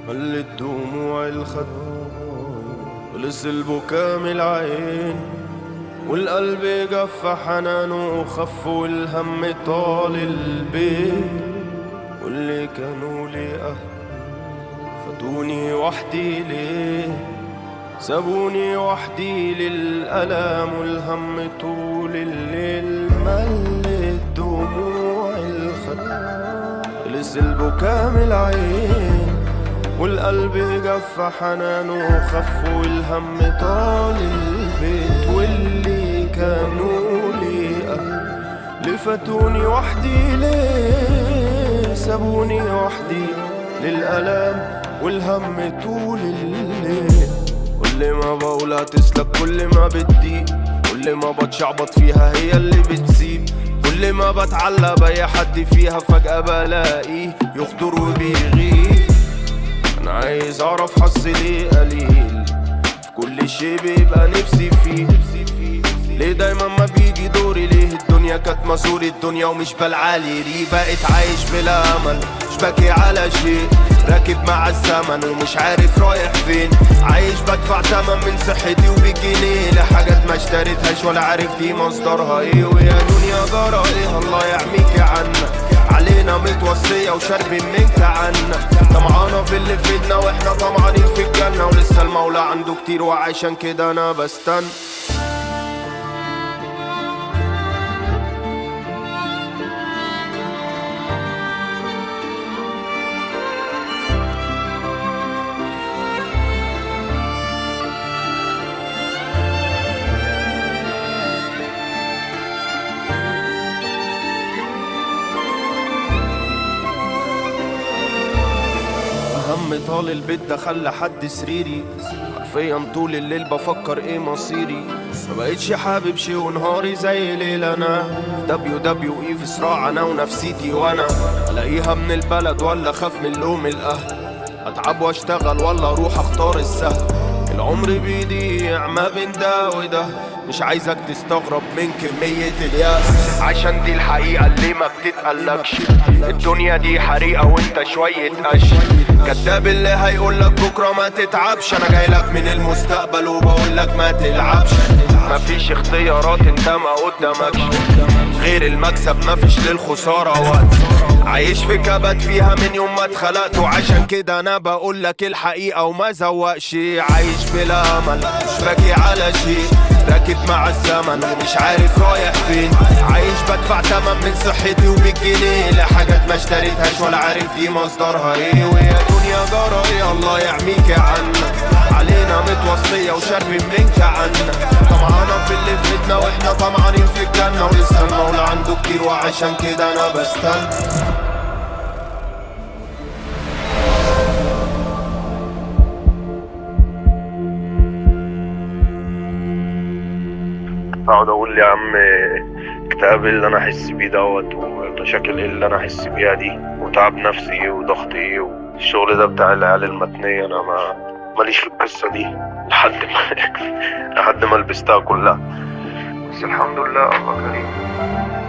ملت دموع الخد خلص البكا من العين والقلب جف حنانه وخف والهم طال البيت واللي كانوا لي أهل فاتوني وحدي ليه سابوني وحدي للألم والهم طول الليل ملت دموع الخد خلص البكا من العين والقلب جف حنانه وخف والهم طال البيت واللي كانوا لي أهل لفتوني وحدي ليه سابوني وحدي للألم والهم طول الليل كل ما بقول هتسلك كل ما بتضيق كل ما بتشعبط فيها هي اللي بتسيب كل ما بتعلق بأي حد فيها فجأة بلاقيه يخطر وبيغيب أنا عايز أعرف حظي ليه قليل في كل شي بيبقى نفسي فيه ليه دايما ما بيجي دوري ليه الدنيا كانت مسؤول الدنيا ومش بالعالي ليه بقيت عايش بلا امل مش باكي على شيء راكب مع الزمن ومش عارف رايح فين عايش بدفع تمن من صحتي وبجنيه لحاجات ما اشتريتهاش ولا عارف دي مصدرها ايه ويا دنيا جرى ايه الله يحميكي عنا علينا متوصية وشرب منك عنا طمعانة في اللي في ايدنا واحنا طمعانين في الجنة ولسه المولى عنده كتير وعشان كده انا بستنى هم طال البيت ده خلى حد سريري حرفيا طول الليل بفكر ايه مصيري ما بقتش حابب شي ونهاري زي ليل انا دبليو دبليو اي في صراع انا ونفسيتي وانا الاقيها من البلد ولا اخاف من لوم الاهل اتعب واشتغل ولا اروح اختار السهل العمر بيضيع ما بين ده وده مش عايزك تستغرب من كمية الياس عشان دي الحقيقة اللي ما بتتقلكش الدنيا دي حريقة وانت شوية قش كداب اللي هيقولك بكرة ما تتعبش انا جايلك من المستقبل وبقولك ما تلعبش مفيش اختيارات انت ما قدامكش غير المكسب مفيش للخسارة وقت عايش في كبد فيها من يوم ما اتخلقت وعشان كده انا بقول لك الحقيقة وما زوقش عايش بلا امل مش باكي على شيء راكب مع الزمن ومش عارف رايح فين عايش بدفع تمن من صحتي وبالجنيه لحاجات ما اشتريتهاش ولا عارف دي مصدرها ايه ويا دنيا جرى ايه الله يحميكي عنا علينا متوصية وشرب منك عنا طمعانة في اللي في ايدنا واحنا طمعانين في الجنة ولسه المولى عنده كتير وعشان كده انا بستنى اقعد اقول يا عم اكتئاب اللي انا احس بيه دوت ومشاكل ايه اللي انا احس بيها دي وتعب نفسي ايه وضغط ايه والشغل ده بتاع العيال المتنية انا ما ماليش في القصة دي لحد ما لحد ما لبستها كلها بس الحمد لله الله كريم